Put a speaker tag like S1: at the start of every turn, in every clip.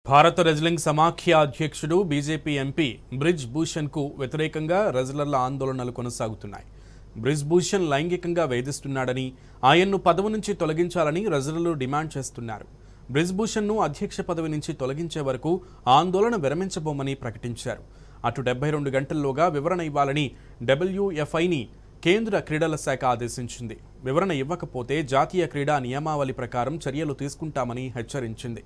S1: భారత రెజ్లింగ్ సమాఖ్య అధ్యక్షుడు బీజేపీ ఎంపీ బ్రిజ్ భూషణ్కు వ్యతిరేకంగా రెజ్లర్ల ఆందోళనలు కొనసాగుతున్నాయి బ్రిజ్ భూషణ్ లైంగికంగా వేధిస్తున్నాడని ఆయన్ను పదవి నుంచి తొలగించాలని రెజ్లర్లు డిమాండ్ చేస్తున్నారు బ్రిజ్ భూషణ్ను అధ్యక్ష పదవి నుంచి తొలగించే వరకు ఆందోళన విరమించబోమని ప్రకటించారు అటు డెబ్బై రెండు గంటల్లోగా వివరణ ఇవ్వాలని డబ్ల్యూఎఫ్ఐని కేంద్ర క్రీడల శాఖ ఆదేశించింది వివరణ ఇవ్వకపోతే జాతీయ క్రీడా నియమావళి ప్రకారం చర్యలు తీసుకుంటామని హెచ్చరించింది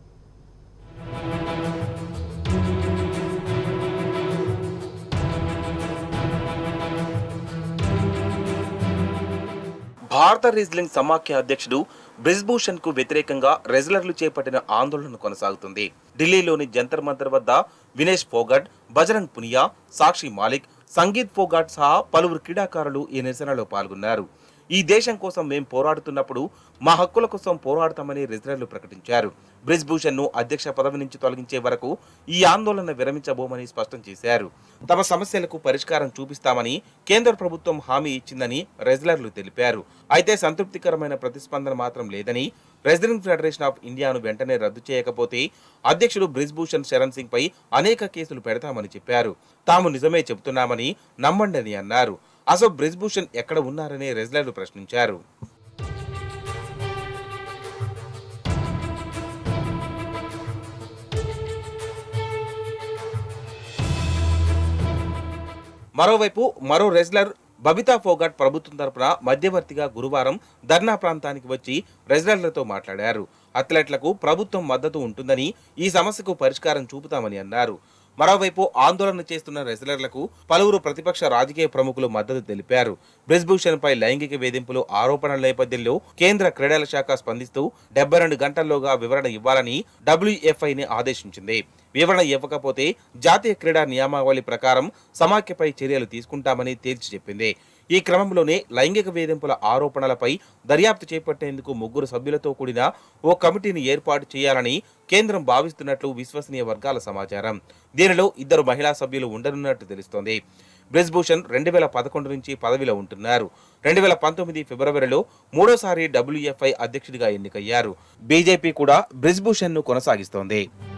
S2: భారత రెజ్లింగ్ సమాఖ్య అధ్యక్షుడు బ్రిజ్భూషణ్ కు వ్యతిరేకంగా రెజ్లర్లు చేపట్టిన ఆందోళన కొనసాగుతుంది ఢిల్లీలోని జంతర్ మంతర్ వద్ద వినేష్ ఫోగట్ బజరంగ్ పునియా సాక్షి మాలిక్ సంగీత్ ఫోగాట్ సహా పలువురు క్రీడాకారులు ఈ నిరసనలో పాల్గొన్నారు ఈ దేశం కోసం మేం పోరాడుతున్నప్పుడు మా హక్కుల కోసం పోరాడతామని రెజ్లర్లు ప్రకటించారు బ్రిజ్ భూషణ్ ను అధ్యక్ష పదవి నుంచి తొలగించే వరకు ఈ ఆందోళన విరమించబోమని స్పష్టం చేశారు తమ సమస్యలకు పరిష్కారం చూపిస్తామని కేంద్ర ప్రభుత్వం హామీ ఇచ్చిందని రెజ్లర్లు తెలిపారు అయితే సంతృప్తికరమైన ప్రతిస్పందన మాత్రం లేదని రెసిడెంట్ ఫెడరేషన్ ఆఫ్ ఇండియాను వెంటనే రద్దు చేయకపోతే అధ్యక్షుడు బ్రిజ్ భూషణ్ శరణ్ సింగ్ పై అనేక కేసులు పెడతామని చెప్పారు తాము నిజమే చెబుతున్నామని నమ్మండని అన్నారు అసలు బ్రిజ్ భూషణ్ ఎక్కడ ఉన్నారని రెజ్లర్లు ప్రశ్నించారు మరోవైపు మరో రెజ్లర్ బబితా ఫోగాట్ ప్రభుత్వం తరపున మధ్యవర్తిగా గురువారం ధర్నా ప్రాంతానికి వచ్చి రెజ్లర్లతో మాట్లాడారు అథ్లెట్లకు ప్రభుత్వం మద్దతు ఉంటుందని ఈ సమస్యకు పరిష్కారం చూపుతామని అన్నారు మరోవైపు ఆందోళన చేస్తున్న రెజ్లర్లకు పలువురు ప్రతిపక్ష రాజకీయ ప్రముఖులు మద్దతు తెలిపారు బ్రిజ్భూషణ్ పై లైంగిక వేధింపులు ఆరోపణల నేపథ్యంలో కేంద్ర క్రీడల శాఖ స్పందిస్తూ డెబ్బై రెండు గంటల్లోగా వివరణ ఇవ్వాలని డబ్ల్యూఎఫ్ఐని ఆదేశించింది వివరణ ఇవ్వకపోతే జాతీయ క్రీడా నియమావళి ప్రకారం సమాఖ్యపై చర్యలు తీసుకుంటామని తేల్చి చెప్పింది ఈ క్రమంలోనే లైంగిక వేధింపుల ఆరోపణలపై దర్యాప్తు చేపట్టేందుకు ముగ్గురు సభ్యులతో కూడిన ఓ కమిటీని ఏర్పాటు చేయాలని కేంద్రం భావిస్తున్నట్లు విశ్వసనీయ వర్గాల సమాచారం దీనిలో ఇద్దరు మహిళా సభ్యులు ఉండనున్నట్టు తెలుస్తోంది బ్రిజ్భూషణ్ రెండు వేల పదకొండు నుంచి పదవిలో ఉంటున్నారు రెండు వేల పంతొమ్మిది ఫిబ్రవరిలో మూడోసారి డబ్ల్యూఎఫ్ఐ అధ్యక్షుడిగా ఎన్నికయ్యారు బీజేపీ కూడా బ్రిజ్భూషణ్ ను కొనసాగిస్తోంది